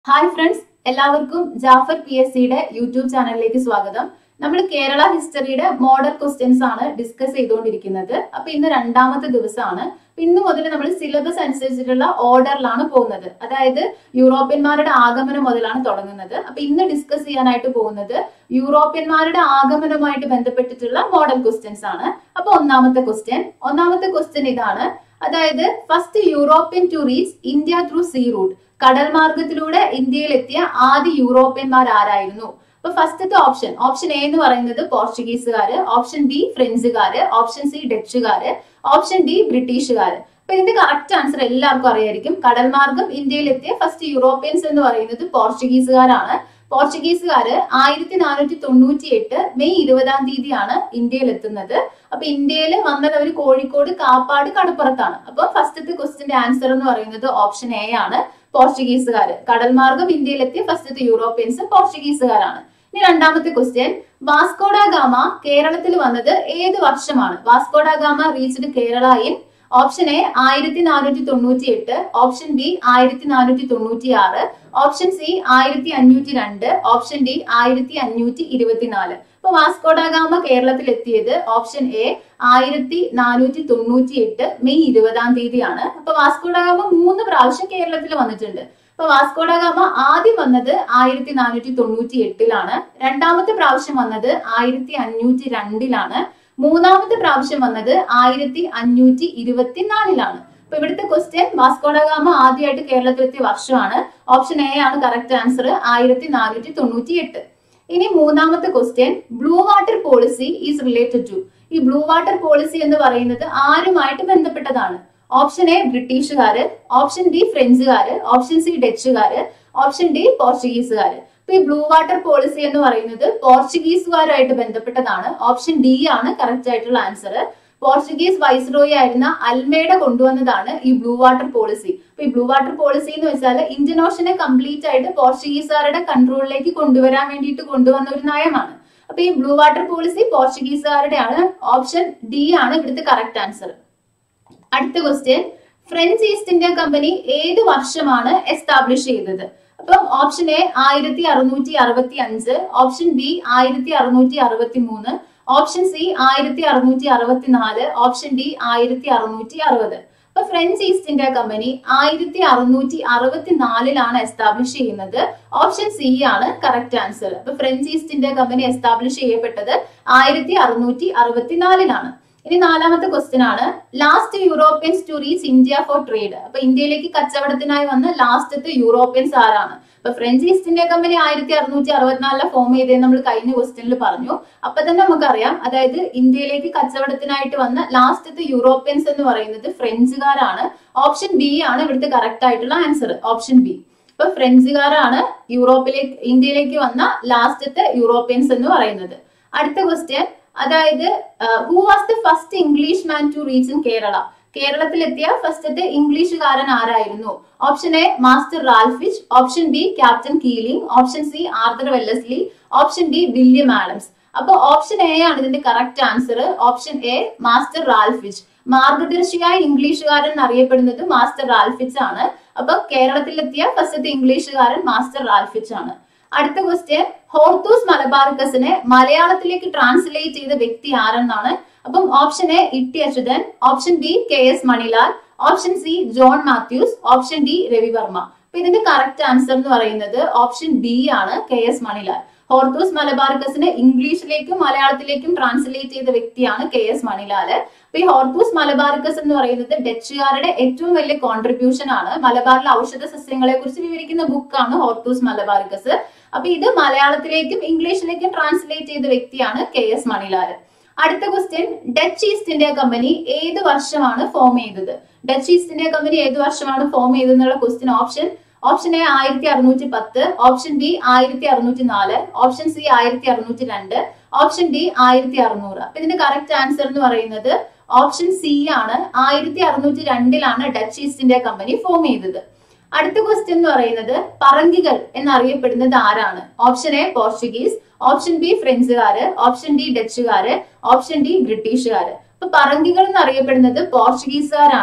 hi friends എല്ലാവർക്കും Jafar P S സിയുടെ YouTube ചാനലിലേക്ക് സ്വാഗതം നമ്മൾ കേരള ഹിസ്റ്ററിയുടെ മോഡൽ ക്വസ്റ്റ്യൻസ് ആണ് ഡിസ്കസ് ചെയ്തുകൊണ്ടിരിക്കുന്നത് അപ്പൊ ഇന്ന് രണ്ടാമത്തെ ദിവസമാണ് അപ്പൊ ഇന്ന് മുതൽ നമ്മൾ സിലബസ് അനുസരിച്ചിട്ടുള്ള ഓർഡറിലാണ് പോകുന്നത് അതായത് യൂറോപ്യന്മാരുടെ ആഗമനം മുതലാണ് തുടങ്ങുന്നത് അപ്പൊ ഇന്ന് ഡിസ്കസ് ചെയ്യാനായിട്ട് പോകുന്നത് യൂറോപ്യന്മാരുടെ ആഗമനവുമായിട്ട് ബന്ധപ്പെട്ടിട്ടുള്ള മോഡൽ ക്വസ്റ്റ്യൻസ് ആണ് അപ്പൊ ഒന്നാമത്തെ ക്വസ്റ്റ്യൻ ഒന്നാമത്തെ ക്വസ്റ്റ്യൻ ഇതാണ് അതായത് first European to reach India through sea route കടൽ മാർഗത്തിലൂടെ ഇന്ത്യയിലെത്തിയ ആദ്യ യൂറോപ്യന്മാർ ആരായിരുന്നു അപ്പൊ ഫസ്റ്റത്തെ ഓപ്ഷൻ ഓപ്ഷൻ എ എന്ന് പറയുന്നത് പോർച്ചുഗീസുകാര് ഓപ്ഷൻ ബി ഫ്രഞ്ചുകാര് ഓപ്ഷൻ സി ഡച്ചുകാര് ഓപ്ഷൻ ഡി ബ്രിട്ടീഷുകാര് അപ്പൊ ഇതിന്റെ കറക്റ്റ് ആൻസർ എല്ലാവർക്കും അറിയായിരിക്കും കടൽ മാർഗം ഇന്ത്യയിലെത്തിയ ഫസ്റ്റ് യൂറോപ്യൻസ് എന്ന് പറയുന്നത് പോർച്ചുഗീസുകാരാണ് പോർച്ചുഗീസുകാര് ആയിരത്തി നാനൂറ്റി തൊണ്ണൂറ്റി എട്ട് മെയ് ഇരുപതാം തീയതിയാണ് ഇന്ത്യയിൽ എത്തുന്നത് അപ്പൊ ഇന്ത്യയിൽ വന്നത് അവർ കോഴിക്കോട് കാപ്പാട് കടപ്പുറത്താണ് അപ്പൊ ഫസ്റ്റത്തെ ക്വസ്റ്റിന്റെ ആൻസർ എന്ന് പറയുന്നത് ഓപ്ഷൻ എ ആണ് പോർച്ചുഗീസുകാര് കടൽ മാർഗം ഇന്ത്യയിലെത്തിയ ഫസ്റ്റത്തെ യൂറോപ്യൻസ് പോർച്ചുഗീസുകാരാണ് ഇനി രണ്ടാമത്തെ ക്വസ്റ്റ്യൻ വാസ്കോഡ ഗാമ കേരളത്തിൽ വന്നത് ഏത് വർഷമാണ് Vasco da Gama reached Kerala in option A ആയിരത്തി നാനൂറ്റി തൊണ്ണൂറ്റി എട്ട് ഓപ്ഷൻ ബി ആയിരത്തി നാനൂറ്റി തൊണ്ണൂറ്റി ആറ് ഓപ്ഷൻ സി ആയിരത്തി അഞ്ഞൂറ്റി രണ്ട് ഓപ്ഷൻ ഡി ആയിരത്തി അഞ്ഞൂറ്റി ഇരുപത്തിനാല് അപ്പൊ വാസ്കോഡാഗാമ കേരളത്തിൽ എത്തിയത് ഓപ്ഷൻ എ ആയിരത്തി നാനൂറ്റി തൊണ്ണൂറ്റി എട്ട് മെയ് ഇരുപതാം തീയതിയാണ് അപ്പൊ വാസ്കോഡാഗാമ മൂന്ന് പ്രാവശ്യം കേരളത്തിൽ വന്നിട്ടുണ്ട് അപ്പൊ വാസ്കോഡാഗാമ ആദ്യം വന്നത് ആയിരത്തി നാനൂറ്റി തൊണ്ണൂറ്റി എട്ടിലാണ് രണ്ടാമത്തെ പ്രാവശ്യം വന്നത് ആയിരത്തി അഞ്ഞൂറ്റി രണ്ടിലാണ് മൂന്നാമത്തെ പ്രാവശ്യം വന്നത് ആയിരത്തി അഞ്ഞൂറ്റി ഇരുപത്തിനാലിലാണ് അപ്പൊ ഇവിടുത്തെ ക്വസ്റ്റ്യൻ വാസ്കോഡഗാമ ആദ്യമായിട്ട് കേരളത്തിലെത്തിയ വർഷമാണ് ഓപ്ഷൻ എ ആണ് കറക്റ്റ് ആൻസർ ആയിരത്തി നാനൂറ്റി തൊണ്ണൂറ്റി എട്ട് ഇനി മൂന്നാമത്തെ question blue water policy is related to ഈ ബ്ലൂ വാട്ടർ പോളിസി എന്ന് പറയുന്നത് ആരുമായിട്ട് ബന്ധപ്പെട്ടതാണ് ഓപ്ഷൻ എ ബ്രിട്ടീഷുകാര് ഓപ്ഷൻ ബി ഫ്രഞ്ചുകാര് ഓപ്ഷൻ സി ഡച്ചുകാര് ഓപ്ഷൻ ഡി പോർച്ചുഗീസുകാര് അപ്പൊ ഈ ബ്ലൂ വാട്ടർ പോളിസി എന്ന് പറയുന്നത് പോർച്ചുഗീസുകാരുമായിട്ട് ബന്ധപ്പെട്ടതാണ് ഓപ്ഷൻ ഡി ആണ് കറക്റ്റ് ആയിട്ടുള്ള ആൻസർ പോർച്ചുഗീസ് വൈസ്രോയി ആയിരുന്ന അൽമേഡ കൊണ്ടുവന്നതാണ് ഈ ബ്ലൂ വാട്ടർ പോളിസി അപ്പൊ ഈ ബ്ലൂ വാട്ടർ പോളിസി എന്ന് വെച്ചാൽ ഇന്ത്യൻ ഓഷനെ കംപ്ലീറ്റ് ആയിട്ട് പോർച്ചുഗീസുകാരുടെ കൺട്രോളിലേക്ക് കൊണ്ടുവരാൻ വേണ്ടിയിട്ട് കൊണ്ടുവന്ന ഒരു നയമാണ് അപ്പൊ ഈ ബ്ലൂ വാട്ടർ പോളിസി പോർച്ചുഗീസുകാരുടെ ആണ് ഓപ്ഷൻ ഡി ആണ് ഇവിടുത്തെ കറക്റ്റ് ആൻസർ അടുത്ത question French East India company ഏത് വർഷമാണ് എസ്റ്റാബ്ലിഷ് ചെയ്തത് അപ്പം ഓപ്ഷൻ എ ആയിരത്തി അറുന്നൂറ്റി അറുപത്തി അഞ്ച് ഓപ്ഷൻ ബി ആയിരത്തി അറുന്നൂറ്റി അറുപത്തി മൂന്ന് ഓപ്ഷൻ സി ആയിരത്തി അറുന്നൂറ്റി അറുപത്തിനാല് ഓപ്ഷൻ ഡി ആയിരത്തി അറുന്നൂറ്റി അറുപത് അപ്പൊ ഫ്രഞ്ച് ഈസ്റ്റ് ഇന്ത്യ കമ്പനി ആയിരത്തി അറുന്നൂറ്റി അറുപത്തിനാലിലാണ് എസ്റ്റാബ്ലിഷ് ചെയ്യുന്നത് ഓപ്ഷൻ സി ആണ് കറക്റ്റ് ആൻസർ അപ്പൊ French East India company establish ചെയ്യപ്പെട്ടത് ആയിരത്തി അറുന്നൂറ്റി അറുപത്തിനാലിലാണ് ഇനി നാലാമത്തെ ക്വസ്റ്റ്യൻ ആണ് last Europeans to reach India for trade അപ്പൊ ഇന്ത്യയിലേക്ക് കച്ചവടത്തിനായി വന്ന ലാസ്റ്റത്തെ യൂറോപ്യൻസ് ആരാണ് അപ്പൊ ഫ്രഞ്ച് ഈസ്റ്റ് ഇന്ത്യ കമ്പനി ആയിരത്തി അറുന്നൂറ്റി അറുപത്തിനാലിലെ ഫോം ചെയ്തത് നമ്മൾ കഴിഞ്ഞ ക്വസ്റ്റ്യനിൽ പറഞ്ഞു അപ്പൊ തന്നെ നമുക്കറിയാം അതായത് ഇന്ത്യയിലേക്ക് കച്ചവടത്തിനായിട്ട് വന്ന ലാസ്റ്റത്തെ യൂറോപ്യൻസ് എന്ന് പറയുന്നത് ഫ്രഞ്ചുകാരാണ് ഓപ്ഷൻ ബി ആണ് ഇവിടുത്തെ കറക്റ്റ് ആയിട്ടുള്ള ആൻസർ ഓപ്ഷൻ ബി അപ്പൊ ഫ്രഞ്ചുകാരാണ് യൂറോപ്പിലേക്ക് ഇന്ത്യയിലേക്ക് വന്ന ലാസ്റ്റത്തെ യൂറോപ്യൻസ് എന്ന് പറയുന്നത് അടുത്ത ക്വസ്റ്റ്യൻ അതായത് who was the first English man to reach in Kerala കേരളത്തിലെത്തിയ ഫസ്റ്റത്തെ ഇംഗ്ലീഷുകാരൻ ആരായിരുന്നു option A master Ralph Fitch option B captain Keeling option C Arthur Wellesley option D William Adams അപ്പൊ ഓപ്ഷൻ എ ആണ് ഇതിന്റെ correct answer option A master Ralph Fitch മാർഗദർശിയായ ഇംഗ്ലീഷുകാരൻ അറിയപ്പെടുന്നത് മാസ്റ്റർ റാൽഫിച്ച് ആണ് അപ്പൊ കേരളത്തിലെത്തിയ ഫസ്റ്റത്തെ ഇംഗ്ലീഷുകാരൻ മാസ്റ്റർ റാൽഫിച്ച് ആണ് അടുത്ത ക്വസ്റ്റ്യൻ ഹോർത്തൂസ് മലബാർക്കസിനെ മലയാളത്തിലേക്ക് ട്രാൻസ്ലേറ്റ് ചെയ്ത വ്യക്തി ആരെന്നാണ് അപ്പം option A Itty Achuthan option B K S Manilal option C John Mathews option D Ravi Varma അപ്പൊ ഇതിന്റെ കറക്റ്റ് ആൻസർ എന്ന് പറയുന്നത് ഓപ്ഷൻ ബി ആണ് കെ എസ് മണിലാൽ ഹോർത്തൂസ് മലബാർക്കസിനെ ഇംഗ്ലീഷിലേക്കും മലയാളത്തിലേക്കും ട്രാൻസ്ലേറ്റ് ചെയ്ത വ്യക്തിയാണ് കെ എസ് മണിലാല് അപ്പൊ ഈ ഹോർത്തൂസ് മലബാർക്കസ് എന്ന് പറയുന്നത് ഡച്ചുകാരുടെ ഏറ്റവും വലിയ കോൺട്രിബ്യൂഷൻ ആണ് മലബാറിലെ ഔഷധ സസ്യങ്ങളെ കുറിച്ച് വിവരിക്കുന്ന ബുക്കാണ് ഹോർത്തൂസ് മലബാർക്കസ് അപ്പൊ ഇത് മലയാളത്തിലേക്കും ഇംഗ്ലീഷിലേക്കും ട്രാൻസ്ലേറ്റ് ചെയ്ത വ്യക്തിയാണ് കെ എസ് മണിലാല് അടുത്ത question Dutch East India company ഏത് വർഷമാണ് ഫോം ചെയ്തത് ഡച്ച് ഈസ്റ്റ് ഇന്ത്യ കമ്പനി ഏത് വർഷമാണ് ഫോം ചെയ്തതെന്നുള്ള ക്വസ്റ്റ്യൻ ഓപ്ഷൻ ഓപ്ഷൻ എ ആയിരത്തി അറുന്നൂറ്റി പത്ത് ഓപ്ഷൻ ബി ആയിരത്തി അറുന്നൂറ്റി നാല് ഓപ്ഷൻ സി ആയിരത്തി അറുന്നൂറ്റി രണ്ട് ഓപ്ഷൻ ഡി ആയിരത്തി അറുന്നൂറ് അപ്പൊ ഇതിന്റെ കറക്റ്റ് ആൻസർ എന്ന് പറയുന്നത് ഓപ്ഷൻ സി ആണ് ആയിരത്തി അറുന്നൂറ്റി രണ്ടിലാണ് Dutch East India company form ചെയ്തത് അടുത്ത ക്വസ്റ്റ്യൻ എന്ന് പറയുന്നത് പറങ്കികൾ എന്നറിയപ്പെടുന്നത് ആരാണ് option A Portuguese option B ഫ്രഞ്ചുകാര് ഓപ്ഷൻ ഡി ഡച്ചുകാര് ഓപ്ഷൻ ഡി ബ്രിട്ടീഷുകാര് അപ്പൊ പറങ്കികൾ എന്നറിയപ്പെടുന്നത് പോർച്ചുഗീസുകാരാണ്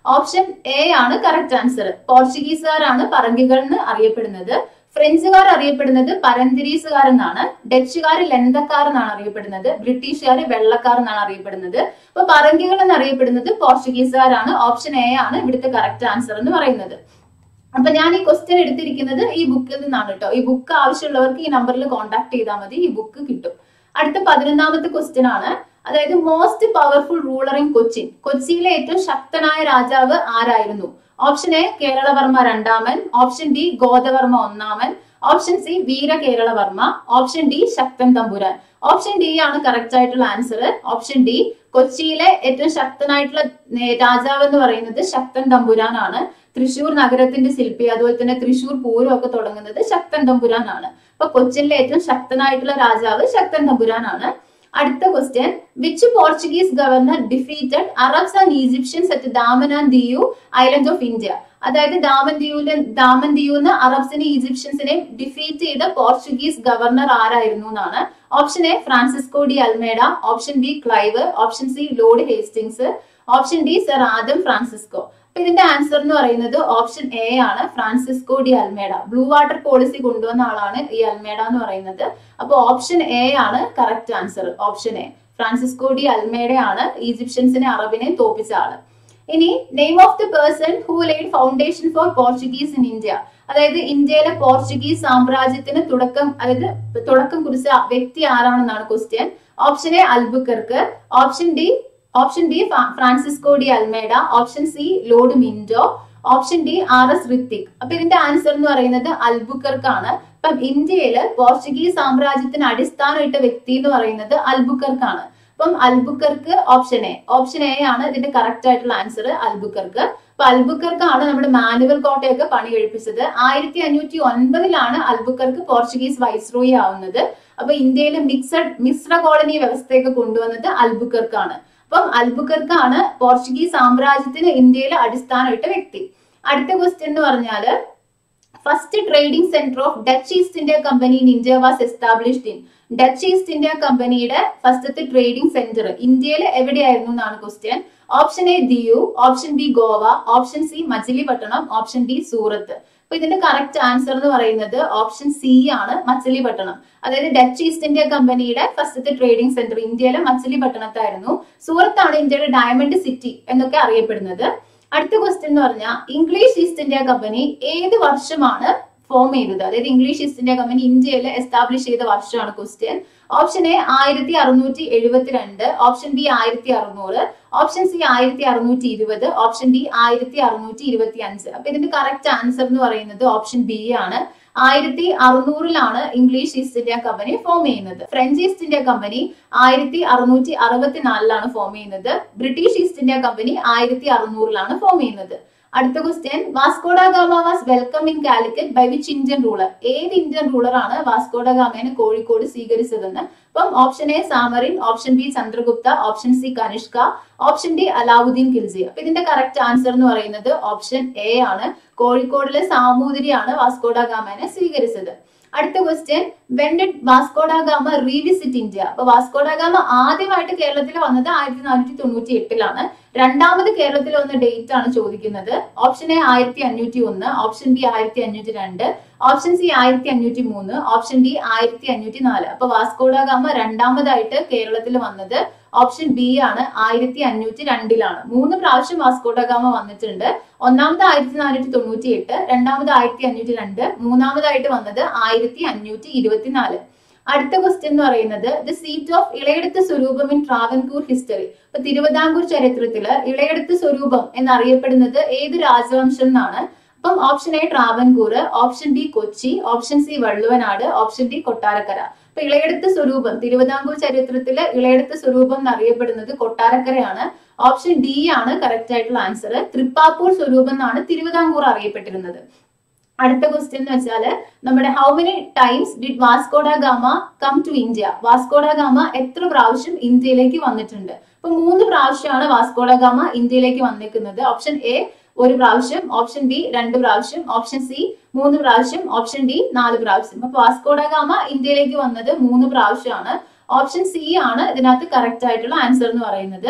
ഓപ്ഷൻ എ ആണ് കറക്റ്റ് ആൻസർ പോർച്ചുഗീസുകാരാണ് പറങ്കികൾ എന്ന് അറിയപ്പെടുന്നത് ഫ്രഞ്ചുകാർ അറിയപ്പെടുന്നത് പരന്തിരീസുകാർ എന്നാണ് ഡച്ചുകാർ ലന്തക്കാർ എന്നാണ് അറിയപ്പെടുന്നത് ബ്രിട്ടീഷുകാർ വെള്ളക്കാർ എന്നാണ് അറിയപ്പെടുന്നത് അപ്പൊ പറങ്കികൾ എന്നറിയപ്പെടുന്നത് പോർച്ചുഗീസുകാരാണ് ഓപ്ഷൻ എ ആണ് ഇവിടുത്തെ കറക്റ്റ് ആൻസർ എന്ന് പറയുന്നത് അപ്പൊ ഞാൻ ഈ ക്വസ്റ്റ്യൻ എടുത്തിരിക്കുന്നത് ഈ ബുക്കിൽ നിന്നാണ് കേട്ടോ ഈ ബുക്ക് ആവശ്യമുള്ളവർക്ക് ഈ നമ്പറിൽ കോൺടാക്ട് ചെയ്താൽ മതി ഈ ബുക്ക് കിട്ടും അടുത്ത പതിനൊന്നാമത്തെ ക്വസ്റ്റ്യൻ ആണ് അതായത് most powerful ruler in Cochin കൊച്ചിയിലെ ഏറ്റവും ശക്തനായ രാജാവ് ആരായിരുന്നു ഓപ്ഷൻ എ കേരളവർമ്മ രണ്ടാമൻ ഓപ്ഷൻ ഡി ഗോദവർമ്മ ഒന്നാമൻ option C Veera Keralavarma option D Sakthan Thampuran option D ആണ് കറക്റ്റ് ആയിട്ടുള്ള ആൻസർ ഓപ്ഷൻ ഡി കൊച്ചിയിലെ ഏറ്റവും ശക്തനായിട്ടുള്ള നേ- രാജാവ് എന്ന് പറയുന്നത് ശക്തൻ തമ്പുരാനാണ് തൃശൂർ നഗരത്തിന്റെ ശില്പി അതുപോലെ തന്നെ തൃശൂർ പൂരം ഒക്കെ തുടങ്ങുന്നത് ശക്തൻ തമ്പുരാനാണ് അപ്പൊ കൊച്ചിയിലെ ഏറ്റവും ശക്തനായിട്ടുള്ള രാജാവ് ശക്തൻ തമ്പുരാനാണ് അടുത്ത question which Portuguese governor defeated Arabs and Egyptians at Daman and Diu island of India അതായത് ദാമൻ ദിയുവിലെ ദാമൻ ദിയുന്ന് അറബ്സിനെ ഈജിപ്ഷ്യൻസിനെ ഡിഫീറ്റ് ചെയ്ത പോർച്ചുഗീസ് ഗവർണർ ആരായിരുന്നു എന്നാണ് option A Francisco de Almeida option B Clive option C Lord Hastings option D sir Adam Francisco അപ്പൊ ഇതിന്റെ ആൻസർ എന്ന് പറയുന്നത് ഓപ്ഷൻ എ ആണ് Francisco de Almeida blue water policy കൊണ്ടുവന്ന ആളാണ് ഈ അൽമേഡ എന്ന് പറയുന്നത് അപ്പൊ ഓപ്ഷൻ എ ആണ് correct answer option A Francisco de അൽമേഡയാണ് ഈജിപ്ഷ്യൻസിനെ അറബിനെ തോപ്പിച്ച ആള് ഇനി name of the person who laid foundation for Portuguese in India അതായത് ഇന്ത്യയിലെ പോർച്ചുഗീസ് സാമ്രാജ്യത്തിന് തുടക്കം അതായത് തുടക്കം കുറിച്ച വ്യക്തി ആരാണെന്നാണ് question option A Albuquerque option D option D Francisco de Almeida option C Lord Minto option D R S Hrithik അപ്പൊ ഇതിന്റെ ആൻസർ എന്ന് പറയുന്നത് അൽബുക്കർക്കാണ് ഇപ്പം ഇന്ത്യയില് പോർച്ചുഗീസ് സാമ്രാജ്യത്തിന് അടിസ്ഥാനമിട്ട വ്യക്തി എന്ന് പറയുന്നത് അൽബുക്കർക്കാണ് അപ്പം Albuquerque option A option A ആണ് ഇതിന്റെ കറക്റ്റ് ആയിട്ടുള്ള ആൻസർ അൽബുക്കർക്ക് അപ്പൊ അൽബുക്കർക്കാണ് നമ്മുടെ മാനുവൽ കോട്ടയൊക്കെ പണി കഴിപ്പിച്ചത് ആയിരത്തി അഞ്ഞൂറ്റി ഒൻപതിലാണ് അൽബുക്കർക്ക് പോർച്ചുഗീസ് വൈസ്രോയി ആവുന്നത് അപ്പൊ ഇന്ത്യയിലെ മിക്സഡ് മിശ്ര കോളനി വ്യവസ്ഥയൊക്കെ കൊണ്ടുവന്നത് അൽബുക്കർക്കാണ് അപ്പം അൽബുക്കർക്കാണ് പോർച്ചുഗീസ് സാമ്രാജ്യത്തിന് ഇന്ത്യയിലെ അടിസ്ഥാനമിട്ട വ്യക്തി അടുത്ത ക്വസ്റ്റ്യൻ എന്ന് പറഞ്ഞാല് first trading centre of Dutch East India company in India was established in Dutch East India കമ്പനിയുടെ ഫസ്റ്റത്തെ ട്രേഡിംഗ് സെന്റർ ഇന്ത്യയിൽ എവിടെയായിരുന്നു എന്നാണ് question option A Diu option B Goa option C Machilipatnam option D Surat അപ്പൊ ഇതിന്റെ കറക്റ്റ് ആൻസർ എന്ന് പറയുന്നത് ഓപ്ഷൻ സി ആണ് മച്ചിലിപട്ടണം അതായത് ഡച്ച് ഈസ്റ്റ് ഇന്ത്യ കമ്പനിയുടെ ഫസ്റ്റത്തെ ട്രേഡിംഗ് സെന്റർ ഇന്ത്യയിലെ മച്ചിലിപട്ടണത്തായിരുന്നു സൂറത്താണ് ഇന്ത്യയുടെ ഡയമണ്ട് സിറ്റി എന്നൊക്കെ അറിയപ്പെടുന്നത് അടുത്ത ക്വസ്റ്റ്യൻ എന്ന് പറഞ്ഞാൽ ഇംഗ്ലീഷ് ഈസ്റ്റ് ഇന്ത്യ കമ്പനി ഏത് വർഷമാണ് ഫോം ചെയ്തത് അതായത് ഇംഗ്ലീഷ് ഈസ്റ്റ് ഇന്ത്യ കമ്പനി ഇന്ത്യയിൽ എസ്റ്റാബ്ലിഷ് ചെയ്ത വർഷമാണ് ക്വസ്റ്റ്യൻ ഓപ്ഷൻ എ ആയിരത്തി അറുന്നൂറ്റി എഴുപത്തിരണ്ട് ഓപ്ഷൻ ബി ആയിരത്തി അറുന്നൂറ് ഓപ്ഷൻ സി ആയിരത്തി അറുന്നൂറ്റി ഇരുപത് ഓപ്ഷൻ ഡി ആയിരത്തി അറുന്നൂറ്റി ഇരുപത്തി അഞ്ച് അപ്പൊ ഇതിന്റെ കറക്റ്റ് ആൻസർ എന്ന് പറയുന്നത് ഓപ്ഷൻ ബി ആണ് ആയിരത്തി അറുന്നൂറിലാണ് English East India company form ചെയ്യുന്നത് ഫ്രഞ്ച് ഈസ്റ്റ് ഇന്ത്യ കമ്പനി ആയിരത്തി അറുന്നൂറ്റി അറുപത്തിനാലിലാണ് ഫോം ചെയ്യുന്നത് ബ്രിട്ടീഷ് ഈസ്റ്റ് ഇന്ത്യ കമ്പനി ആയിരത്തി അറുന്നൂറിലാണ് ഫോം ചെയ്യുന്നത് അടുത്ത question Vasco da Gama was welcome in Calicut by which Indian ruler ഏത് ഇന്ത്യൻ റൂളറാണ് വാസ്കോഡ ഗാമേനെ കോഴിക്കോട് സ്വീകരിച്ചതെന്ന് അപ്പം option A Zamorin option B Chandragupta option C Kanishka option D Alauddin Khilji അപ്പൊ ഇതിന്റെ കറക്റ്റ് ആൻസർ എന്ന് പറയുന്നത് ഓപ്ഷൻ എ ആണ് കോഴിക്കോടിലെ സാമൂതിരിയാണ് വാസ്കോഡ ഗാമേനെ സ്വീകരിച്ചത് അടുത്ത question when did Vasco da Gama revisit India അപ്പൊ വാസ്കോഡ ഗാമ ആദ്യമായിട്ട് കേരളത്തിൽ വന്നത് ആയിരത്തി നാനൂറ്റി തൊണ്ണൂറ്റി എട്ടിലാണ് രണ്ടാമത് കേരളത്തിൽ വന്ന ഡേറ്റ് ആണ് ചോദിക്കുന്നത് ഓപ്ഷൻ എ ആയിരത്തി അഞ്ഞൂറ്റി ഒന്ന് ഓപ്ഷൻ ബി ആയിരത്തി അഞ്ഞൂറ്റി രണ്ട് ഓപ്ഷൻ സി ആയിരത്തി അഞ്ഞൂറ്റി മൂന്ന് ഓപ്ഷൻ ഡി ആയിരത്തി അഞ്ഞൂറ്റി നാല് അപ്പൊ വാസ്കോഡ ഗാമ രണ്ടാമതായിട്ട് കേരളത്തിൽ വന്നത് ഓപ്ഷൻ ബി ആണ് ആയിരത്തി അഞ്ഞൂറ്റി രണ്ടിലാണ് മൂന്ന് പ്രാവശ്യം വാസ്കോഡ ഗാമ വന്നിട്ടുണ്ട് ഒന്നാമത് ആയിരത്തി നാനൂറ്റി തൊണ്ണൂറ്റി എട്ട് രണ്ടാമത് ആയിരത്തി അഞ്ഞൂറ്റി രണ്ട് മൂന്നാമതായിട്ട് വന്നത് ആയിരത്തി അഞ്ഞൂറ്റി ഇരുപത്തിനാല് അടുത്ത ക്വസ്റ്റ്യൻ എന്ന് പറയുന്നത് ദ സീറ്റ് ഓഫ് ഇളയെടുത്ത് സ്വരൂപം ഇൻ ട്രാവൻകൂർ ഹിസ്റ്ററി ഇപ്പൊ തിരുവിതാംകൂർ ചരിത്രത്തില് ഇളയെടുത്ത് സ്വരൂപം എന്നറിയപ്പെടുന്നത് ഏത് രാജവംശം എന്നാണ് അപ്പം option A Travancore option B Kochi option C Valluvanad option D Kottarakkara അപ്പൊ ഇളയെടുത്ത് സ്വരൂപം തിരുവിതാംകൂർ ചരിത്രത്തില് ഇളയെടുത്ത് സ്വരൂപം എന്നറിയപ്പെടുന്നത് കൊട്ടാരക്കരയാണ് ഓപ്ഷൻ ഡി ആണ് കറക്റ്റ് ആയിട്ടുള്ള ആൻസർ തൃപ്പാപ്പൂർ സ്വരൂപം എന്നാണ് തിരുവിതാംകൂർ അറിയപ്പെട്ടിരുന്നത് അടുത്ത ക്വസ്റ്റ്യൻ എന്ന് വെച്ചാല് നമ്മുടെ how many times did Vasco da Gama come to India Vasco da Gama എത്ര പ്രാവശ്യം ഇന്ത്യയിലേക്ക് വന്നിട്ടുണ്ട് അപ്പൊ മൂന്ന് പ്രാവശ്യമാണ് വാസ്കോഡ ഗാമ ഇന്ത്യയിലേക്ക് വന്നിരിക്കുന്നത് ഓപ്ഷൻ എ ഒരു പ്രാവശ്യം ഓപ്ഷൻ ബി രണ്ട് പ്രാവശ്യം ഓപ്ഷൻ സി മൂന്ന് പ്രാവശ്യം ഓപ്ഷൻ ഡി നാല് പ്രാവശ്യം അപ്പൊ വാസ്കോഡ ഗാമ ഇന്ത്യയിലേക്ക് വന്നത് മൂന്ന് പ്രാവശ്യമാണ് ഓപ്ഷൻ സി ആണ് ഇതിനകത്ത് കറക്റ്റ് ആയിട്ടുള്ള ആൻസർ എന്ന് പറയുന്നത്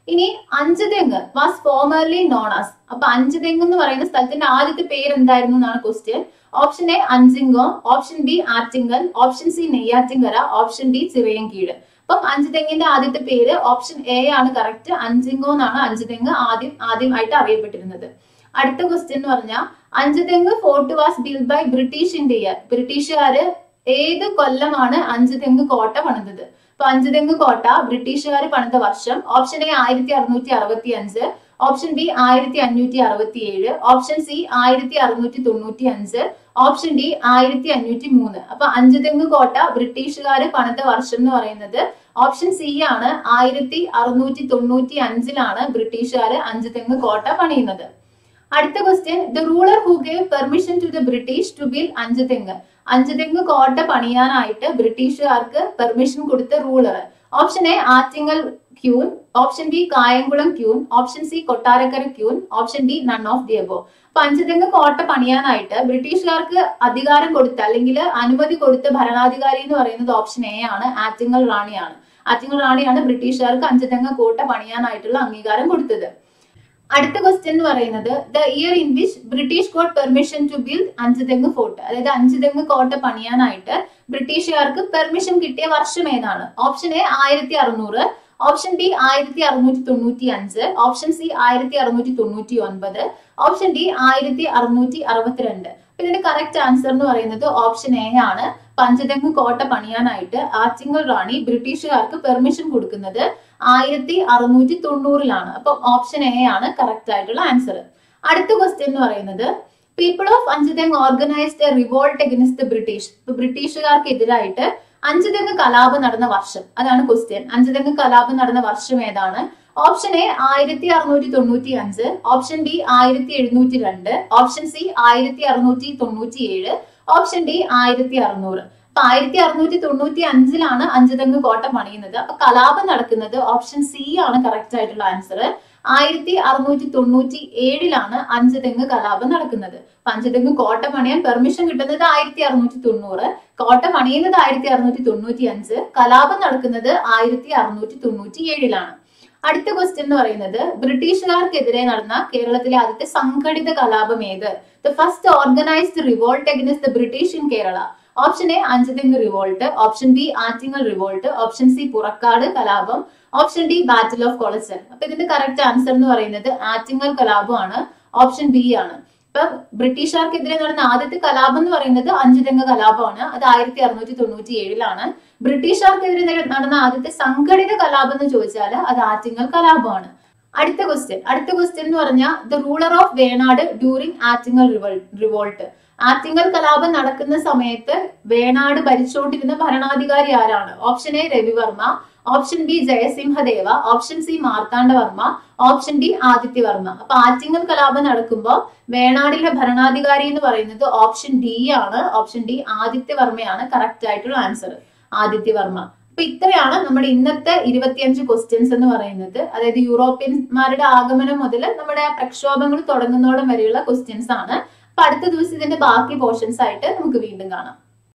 ഇനി Anchuthengu was formerly known as അപ്പൊ അഞ്ചുതെങ്ങ് എന്ന് പറയുന്ന സ്ഥലത്തിന്റെ ആദ്യത്തെ പേര് എന്തായിരുന്നു എന്നാണ് question option A Anjengo option B Attingal option C Neyyattinkara option D Chirayinkeezhu അപ്പം അഞ്ചുതെങ്ങിന്റെ ആദ്യത്തെ പേര് ഓപ്ഷൻ എ ആണ് കറക്റ്റ് അഞ്ചിങ്കോ എന്നാണ് അഞ്ചുതെങ്ങ് ആദ്യം ആദ്യമായിട്ട് അറിയപ്പെട്ടിരുന്നത് അടുത്ത ക്വസ്റ്റ്യൻ എന്ന് പറഞ്ഞാൽ Anchuthengu fort was build by British India ബ്രിട്ടീഷുകാര് ഏത് കൊല്ലമാണ് അഞ്ചുതെങ്ങ് കോട്ട പണിതത് അപ്പൊ അഞ്ചുതെങ്ങ് കോട്ട ബ്രിട്ടീഷുകാർ പണിത വർഷം ഓപ്ഷൻ എ ആയിരത്തി അറുന്നൂറ്റി അറുപത്തി അഞ്ച് ഓപ്ഷൻ ബി ആയിരത്തി അഞ്ഞൂറ്റി അറുപത്തി ഏഴ് ഓപ്ഷൻ സി ആയിരത്തി അറുന്നൂറ്റി തൊണ്ണൂറ്റി അഞ്ച് ഓപ്ഷൻ ഡി ആയിരത്തി അഞ്ഞൂറ്റി മൂന്ന് അപ്പൊ അഞ്ചുതെങ്ങ് കോട്ട ബ്രിട്ടീഷുകാർ പണിത വർഷം എന്ന് പറയുന്നത് ഓപ്ഷൻ സി ആണ് ആയിരത്തി അറുന്നൂറ്റി തൊണ്ണൂറ്റി അഞ്ചിലാണ് ബ്രിട്ടീഷുകാർ അഞ്ചുതെങ്ങ് കോട്ട പണിയുന്നത് അടുത്ത question the ruler who gave permission to the British to build Anchuthengu Anchuthengu കോട്ട പണിയാനായിട്ട് ബ്രിട്ടീഷുകാർക്ക് പെർമിഷൻ കൊടുത്ത ruler option A Attingal queen option B Kayamkulam queen option C Kottarakkara queen option D none of the above അപ്പൊ അഞ്ചുതെങ്ങ് കോട്ട പണിയാനായിട്ട് ബ്രിട്ടീഷുകാർക്ക് അധികാരം കൊടുത്ത അല്ലെങ്കിൽ അനുമതി കൊടുത്ത ഭരണാധികാരി എന്ന് പറയുന്നത് ഓപ്ഷൻ എ ആണ് ആറ്റിങ്ങൽ റാണിയാണ് ആറ്റിങ്ങൽ റാണിയാണ് ബ്രിട്ടീഷുകാർക്ക് അഞ്ചുതെങ്ങ് കോട്ട പണിയാനായിട്ടുള്ള അംഗീകാരം കൊടുത്തത് അടുത്ത ക്വസ്റ്റ്യൻ എന്ന് പറയുന്നത് the year in which British got permission to build Anchuthengu fort അതായത് അഞ്ചുതെങ്ങ് കോട്ട പണിയാനായിട്ട് ബ്രിട്ടീഷുകാർക്ക് പെർമിഷൻ കിട്ടിയ വർഷം ഏതാണ് ഓപ്ഷൻ എ ആയിരത്തി അറുന്നൂറ് ഓപ്ഷൻ ബി ആയിരത്തി അറുന്നൂറ്റി തൊണ്ണൂറ്റി അഞ്ച് ഓപ്ഷൻ സി ആയിരത്തി അറുന്നൂറ്റി തൊണ്ണൂറ്റി ഒൻപത് ഓപ്ഷൻ ഡി ആയിരത്തി അറുന്നൂറ്റി അറുപത്തിരണ്ട് അപ്പൊ ഇതിന്റെ കറക്റ്റ് ആൻസർ എന്ന് പറയുന്നത് ഓപ്ഷൻ എ ആണ് പഞ്ചതെങ്ങ് കോട്ട പണിയാനായിട്ട് ആറ്റിങ്ങൽ റാണി ബ്രിട്ടീഷുകാർക്ക് പെർമിഷൻ കൊടുക്കുന്നത് ആയിരത്തി അറുന്നൂറ്റി തൊണ്ണൂറിലാണ് അപ്പൊ ഓപ്ഷൻ എ ആണ് കറക്റ്റ് ആയിട്ടുള്ള ആൻസർ അടുത്ത ക്വസ്റ്റ്യൻ എന്ന് പറയുന്നത് people of Anchuthengu organised a revolt against the British ഇപ്പൊ ബ്രിട്ടീഷുകാർക്കെതിരായിട്ട് അഞ്ചുതെങ്ങ് കലാപം നടന്ന വർഷം അതാണ് ക്വസ്റ്റ്യൻ അഞ്ചുതെങ്ങ് കലാപം നടന്ന വർഷം ഏതാണ് ഓപ്ഷൻ എ ആയിരത്തി അറുന്നൂറ്റി തൊണ്ണൂറ്റി അഞ്ച് ഓപ്ഷൻ ബി ആയിരത്തി എഴുന്നൂറ്റി രണ്ട് ഓപ്ഷൻ സി ആയിരത്തി അറുന്നൂറ്റി തൊണ്ണൂറ്റി ഏഴ് ഓപ്ഷൻ ഡി ആയിരത്തി അറുന്നൂറ് അപ്പൊ ആയിരത്തി അറുന്നൂറ്റി തൊണ്ണൂറ്റി അഞ്ചിലാണ് അഞ്ചുതെങ്ങ് കോട്ട പണിയുന്നത് അപ്പൊ കലാപം നടക്കുന്നത് ഓപ്ഷൻ സി ആണ് കറക്റ്റ് ആയിട്ടുള്ള ആൻസർ ആയിരത്തി അറുന്നൂറ്റി തൊണ്ണൂറ്റി ഏഴിലാണ് അഞ്ചുതെങ്ങ് കലാപം നടക്കുന്നത് അപ്പൊ അഞ്ചുതെങ്ങ് കോട്ട പണിയാൻ പെർമിഷൻ കിട്ടുന്നത് ആയിരത്തി അറുന്നൂറ്റി തൊണ്ണൂറ് കോട്ട പണിയുന്നത് ആയിരത്തി അറുന്നൂറ്റി തൊണ്ണൂറ്റി അഞ്ച് കലാപം നടക്കുന്നത് ആയിരത്തി അറുന്നൂറ്റി തൊണ്ണൂറ്റി ഏഴിലാണ് അടുത്ത ക്വസ്റ്റ്യൻ എന്ന് പറയുന്നത് ബ്രിട്ടീഷുകാർക്കെതിരെ നടന്ന കേരളത്തിലെ ആദ്യത്തെ സംഘടിത കലാപം ഏത് the first organised revolt against the British in Kerala option A Anchuthengu revolt option B Attingal revolt option C Purakkad കലാപം option D battle of Colachel അപ്പൊ ഇതിന്റെ കറക്റ്റ് ആൻസർ എന്ന് പറയുന്നത് ആറ്റിങ്ങൽ കലാപമാണ് ഓപ്ഷൻ ബി ആണ് ഇപ്പൊ ബ്രിട്ടീഷുകാർക്കെതിരെ നടന്ന ആദ്യത്തെ കലാപം എന്ന് പറയുന്നത് അഞ്ചുതെങ്ങ് കലാപമാണ് അത് ആയിരത്തി അറുന്നൂറ്റി തൊണ്ണൂറ്റി ഏഴിലാണ് ബ്രിട്ടീഷുകാർക്കെതിരെ നടന്ന ആദ്യത്തെ സംഘടിത കലാപം എന്ന് ചോദിച്ചാൽ അത് ആറ്റിങ്ങൽ കലാപമാണ് അടുത്ത ക്വസ്റ്റ്യൻ അടുത്ത ക്വസ്റ്റ്യൻ എന്ന് പറഞ്ഞാൽ the ruler of Venad during Attingal revolt Attingal കലാപം നടക്കുന്ന സമയത്ത് വേണാട് ഭരിച്ചുകൊണ്ടിരുന്ന ഭരണാധികാരി ആരാണ് option A Ravivarma option B Jayasimhadeva option C Marthandavarma option D Adityavarma അപ്പൊ ആറ്റിങ്ങൽ കലാപം നടക്കുമ്പോൾ വേണാടിലെ ഭരണാധികാരി എന്ന് പറയുന്നത് ഓപ്ഷൻ ഡി ആണ് ഓപ്ഷൻ ഡി ആദിത്യവർമ്മയാണ് കറക്റ്റ് ആയിട്ടുള്ള ആൻസർ ആദിത്യവർമ്മ അപ്പൊ ഇത്രയാണ് നമ്മുടെ ഇന്നത്തെ ഇരുപത്തിയഞ്ച് ക്വസ്റ്റ്യൻസ് എന്ന് പറയുന്നത് അതായത് യൂറോപ്യന്മാരുടെ ആഗമനം മുതൽ നമ്മുടെ പ്രക്ഷോഭങ്ങൾ തുടങ്ങുന്നോളം വരെയുള്ള ക്വസ്റ്റ്യൻസ് ആണ് അപ്പൊ അടുത്ത ദിവസം ഇതിന്റെ ബാക്കി പോർഷൻസ് ആയിട്ട് നമുക്ക് വീണ്ടും കാണാം